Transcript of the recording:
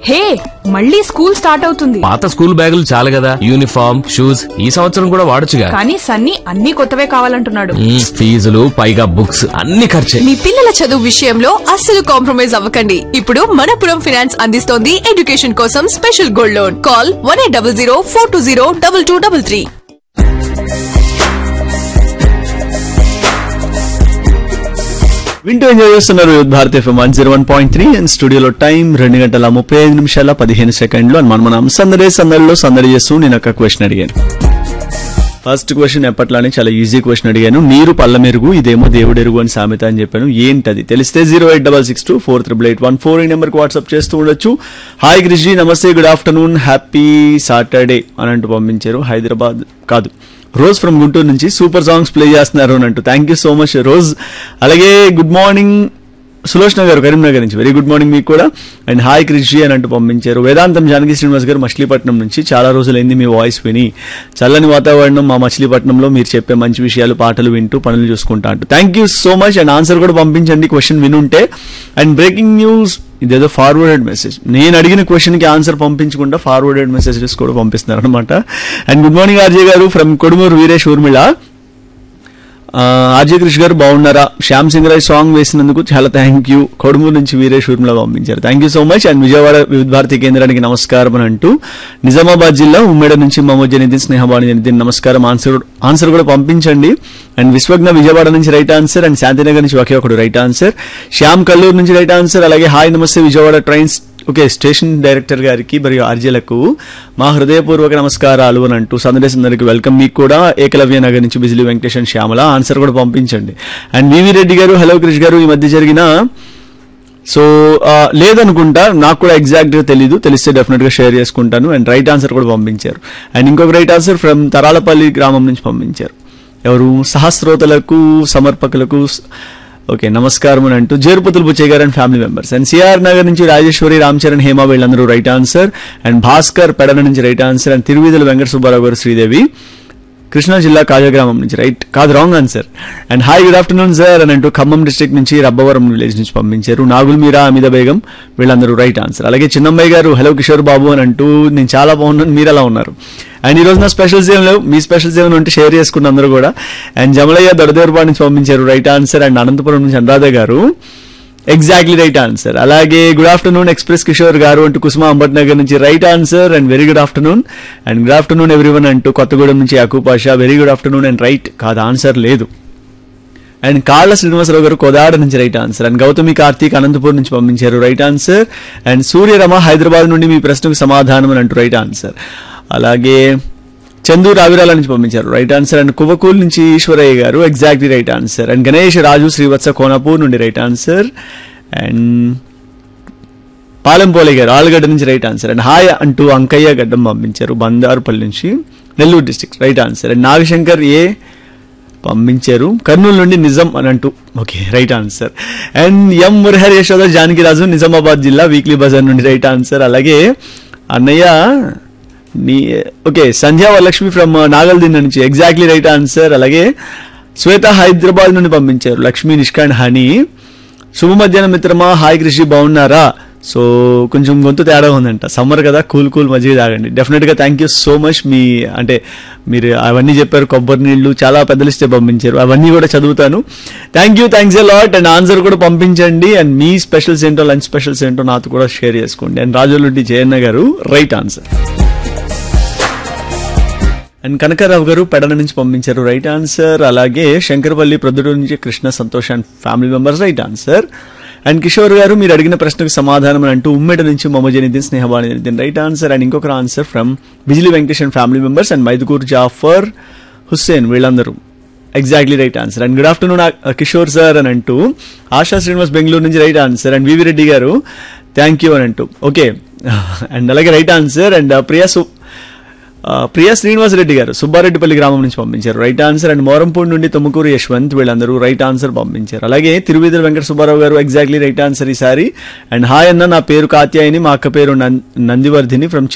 హే మళ్ళీ school start అవుతుంది పాత స్కూల్ బ్యాగులు చాలు కదా యూనిఫామ్ షూస్ ఈ సంవత్సరం కూడా వాడొచ్చుగా కానీ సన్నీ అన్ని కొత్తవే కావాలంటున్నాడు మ్మ్, ఫీజులు పైగా బుక్స్ అన్ని ఖర్చే మీ పిల్లల చదువు విషయంలో అస్సలు కాంప్రమైజ్ అవ్వకండి ఇప్పుడు మనపురం ఫైనాన్స్ అందిస్తోంది ఎడ్యుకేషన్ కోసం special gold loan call one eight double zero four two zero double two double three వింటూ ఎంజాయ్ చేస్తున్నారు youth Bharat FM one zero one point three and స్టూడియోలో టైం రెండు గంటల ముప్పై ఐదు నిమిషాల పదిహేను సెకండ్లు అని మనం మనం సందడి సందడిలో సందడి చేస్తూ నేను ఒక క్వశ్చన్ అడిగాను ఫస్ట్ క్వశ్చన్ ఎప్పట్లానే చాలా ఈజీ క్వశ్చన్ అడిగాను నీరు పల్ల మెరుగు ఇదేమో దేవుడు ఎరుగు అని సామెత అని చెప్పాను ఏంటది తెలిస్తే zero eight double six two four triple eight one four ఈ నెంబర్కి వాట్సాప్ చేస్తూ ఉండొచ్చు హాయ్ గిరిజీ నమస్తే గుడ్ ఆఫ్టర్నూన్ హ్యాపీ సాటర్డే అని అంటూ పంపించారు హైదరాబాద్ కాదు రోజ్ ఫ్రమ్ గుంటూరు నుంచి సూపర్ సాంగ్స్ ప్లే చేస్తున్నారు అని అంటూ thank you so much Rose అలాగే గుడ్ మార్నింగ్ సులోచన గారు కరీంనగర్ నుంచి వెరీ గుడ్ మార్నింగ్ మీకు కూడా అండ్ హాయ్ కృషి అని అంటూ పంపించారు వేదాంతం జానకి శ్రీనివాస్ గారు మచిలీపట్నం నుంచి చాలా రోజులైంది మీ వాయిస్ విని చల్లని వాతావరణం మా మచిలీపట్నంలో మీరు చెప్పే మంచి విషయాలు పాటలు వింటూ పనులు చూసుకుంటా అంటూ thank you so much and answer కూడా పంపించండి క్వశ్చన్ వినుంటే అండ్ బ్రేకింగ్ న్యూస్ ఇదేదో ఫార్వర్డెడ్ మెసేజ్ నేను అడిగిన క్వశ్చన్ కి ఆన్సర్ పంపించకుండా ఫార్వర్డెడ్ మెసేజెస్ కూడా పంపిస్తున్నారు అనమాట అండ్ గుడ్ మార్నింగ్ ఆర్జే గారు ఫ్రమ్ కొడుమూరు వీరేష్ ఊర్మిళ ఆ, ఆర్జే క్రిష్ గారు బాగున్నారా శ్యామ్ సింగ్ రాయ్ సాంగ్ వేసినందుకు చాలా థ్యాంక్ యూ కొడుమూరు నుంచి వీరేష్ ఊర్మిళ పంపించారు thank you so much and Vijayawada Vividh Bharati కేంద్రానికి నమస్కారం అని అంటూ నిజామాబాద్ జిల్లా ఉమ్మేడ నుంచి మమోజ్ జనిదిన్ స్నేహబాణి జనిదిన్ నమస్కారం ఆన్సర్ ఆన్సర్ కూడా పంపించండి అండ్ విశ్వజ్ఞ విజయవాడ నుంచి రైట్ ఆన్సర్ అండ్ శాంతినగర్ నుంచి ఒకే ఒకడు రైట్ ఆన్సర్ శ్యామ్ కల్లూరు నుంచి రైట్ ఆన్సర్ అలాగే హాయ్ నమస్తే Vijayawada trains okay station director గారికి మరియు ఆర్జీలకు మా హృదయపూర్వక నమస్కారాలు అని అంటూ సందడి సందరికి వెల్కమ్ మీకు కూడా ఏకలవ్య నగర్ నుంచి బిజిలీ వెంకటేష్ అండ్ శ్యామల ఆన్సర్ కూడా పంపించండి అండ్ వివి రెడ్డి గారు హలో క్రిష్ గారు ఈ మధ్య జరిగిన సో ఆ, లేదనుకుంటా నాకు కూడా ఎగ్జాక్ట్ గా తెలీదు తెలిస్తే డెఫినెట్ గా షేర్ చేసుకుంటాను అండ్ రైట్ ఆన్సర్ కూడా పంపించారు అండ్ ఇంకొక రైట్ ఆన్సర్ ఫ్రమ్ తరాలపల్లి గ్రామం నుంచి పంపించారు ఎవరు సహస్రోతలకు సమర్పకులకు స- ఓకే నమస్కారం అని అంటూ జేరుపతులు బుచ్చయ్య గారు and family members and CR Nagar నుంచి రాజేశ్వరి రామ్ చరణ్ హేమ వీళ్ళందరూ right answer and Bhaskar Pedana నుంచి right answer and Tiruvidhula Venkata Subbarao గారు శ్రీదేవి కృష్ణా జిల్లా కాజాగ్రామం నుంచి రైట్ కాదు wrong answer and hi good afternoon sir అని అంటూ ఖమ్మం డిస్ట్రిక్ట్ నుంచి రబ్బవరం విలేజ్ నుంచి పంపించారు నాగుల్ మీరా అమిత బేగం వీళ్ళందరూ రైట్ ఆన్సర్ అలాగే చిన్నమ్మాయి గారు హలో కిషోర్ బాబు అని అంటూ నేను చాలా బాగున్నాను మీరు ఎలా ఉన్నారు అండ్ ఈ రోజు నా స్పెషల్స్ ఏం లేవు మీ స్పెషల్స్ ఏమైనా ఉంటే షేర్ చేసుకున్న అందరూ కూడా అండ్ జమలయ్య దొడదేవరపాడు నుంచి పంపించారు రైట్ ఆన్సర్ అండ్ అనంతపురం నుంచి అనురాధ గారు ఎగ్జాక్ట్లీ రైట్ ఆన్సర్ అలాగే గుడ్ ఆఫ్టర్నూన్ ఎక్స్ప్రెస్ కిషోర్ గారు అంటూ కుసుమ అంబట్ నగర్ నుంచి right answer and very good afternoon and good afternoon everyone అంటూ కొత్తగూడెం నుంచి Yaku Pasha very good afternoon and right కాదు ఆన్సర్ లేదు అండ్ కాళ్ళ శ్రీనివాసరావు గారు కోదాడ నుంచి right answer and Gautami Karthik Anantapur నుంచి పంపించారు right answer and Suryarama Hyderabad నుండి మీ ప్రశ్నకు సమాధానం అని అంటూ రైట్ ఆన్సర్ అలాగే చందు రావిరాల నుంచి పంపించారు రైట్ ఆన్సర్ అండ్ కువకూల్ నుంచి ఈశ్వరయ్య గారు exactly right answer and Ganesh Raju Srivatsa Konapur నుండి రైట్ ఆన్సర్ అండ్ పాలెంపోలే గారు ఆలుగడ్డ నుంచి రైట్ ఆన్సర్ అండ్ హాయ్ అంటూ అంకయ్య గడ్డం పంపించారు బందారుపల్లి నుంచి Nellore district right answer and Nagashankar A పంపించారు కర్నూలు నుండి నిజం అని అంటూ okay right answer and M Murahari Yashoda Janakiraju Nizamabad జిల్లా వీక్లీ బజార్ నుండి రైట్ ఆన్సర్ అలాగే అన్నయ్య నీ ఓకే సంధ్యా వరలక్ష్మి ఫ్రమ్ నాగల్దిన్ నుంచి ఎగ్జాక్ట్లీ రైట్ ఆన్సర్ అలాగే శ్వేత హైదరాబాద్ నుండి పంపించారు లక్ష్మీ నిష్కాండ్ హనీ శుభ మధ్యాహ్నం మిత్రమా హాయ్ కృషి బాగున్నారా సో కొంచెం గొంతు తేడా ఉందంట సమ్మర్ కదా కూల్ కూల్ మజ్జిగ తాగండి డెఫినెట్ గా థ్యాంక్ యూ సో మచ్ మీ అంటే మీరు అవన్నీ చెప్పారు కొబ్బరి నీళ్లు చాలా పెద్ద లిస్టే పంపించారు అవన్నీ కూడా చదువుతాను thank you thanks a lot and answer కూడా పంపించండి అండ్ మీ స్పెషల్స్ ఏంటో లంచ్ స్పెషల్స్ ఏంటో నాతో కూడా షేర్ చేసుకోండి అండ్ రాజోలుడ్డి జయన్న గారు రైట్ ఆన్సర్ అండ్ కనకారావు గారు పెడన నుంచి పంపించారు రైట్ ఆన్సర్ అలాగే శంకరపల్లి ప్రొద్దుటూరు నుంచి Krishna Santosh and family members right answer and Kishore గారు మీరు అడిగిన ప్రశ్నకు సమాధానం అని అంటూ ఉమ్మేట నుంచి మమజనిదిన్ స్నేహబాణి జనిదిన్ రైట్ ఆన్సర్ అండ్ ఇంకొక answer from Bijili Venkatesh and family members and Mydukur Jafar Hussain వీళ్ళందరూ exactly right answer and good afternoon Kishore sir అని అంటూ ఆశా శ్రీనివాస్ బెంగళూరు నుంచి right answer and VV Reddy గారు థ్యాంక్ యూ అని అంటూ ఓకే అండ్ అలాగే రైట్ ఆన్సర్ అండ్ ప్రియా సు ఆ, ప్రియా శ్రీనివాస్ రెడ్డి గారు సుబ్బారెడ్డిపల్లి గ్రామం నుంచి పంపించారు రైట్ ఆన్సర్ అండ్ మోరంపూడి నుండి తుమ్మకూరు యశ్వంత్ వీళ్ళందరూ రైట్ ఆన్సర్ పంపించారు అలాగే తిరువిధుల వెంకట సుబ్బారావు గారు ఎగ్జాక్ట్లీ రైట్ ఆన్సర్ ఈసారి అండ్ హాయ్ అన్న నా పేరు కాత్యాయని మా అక్క పేరు నం- నందివర్ధిని ఫ్రమ్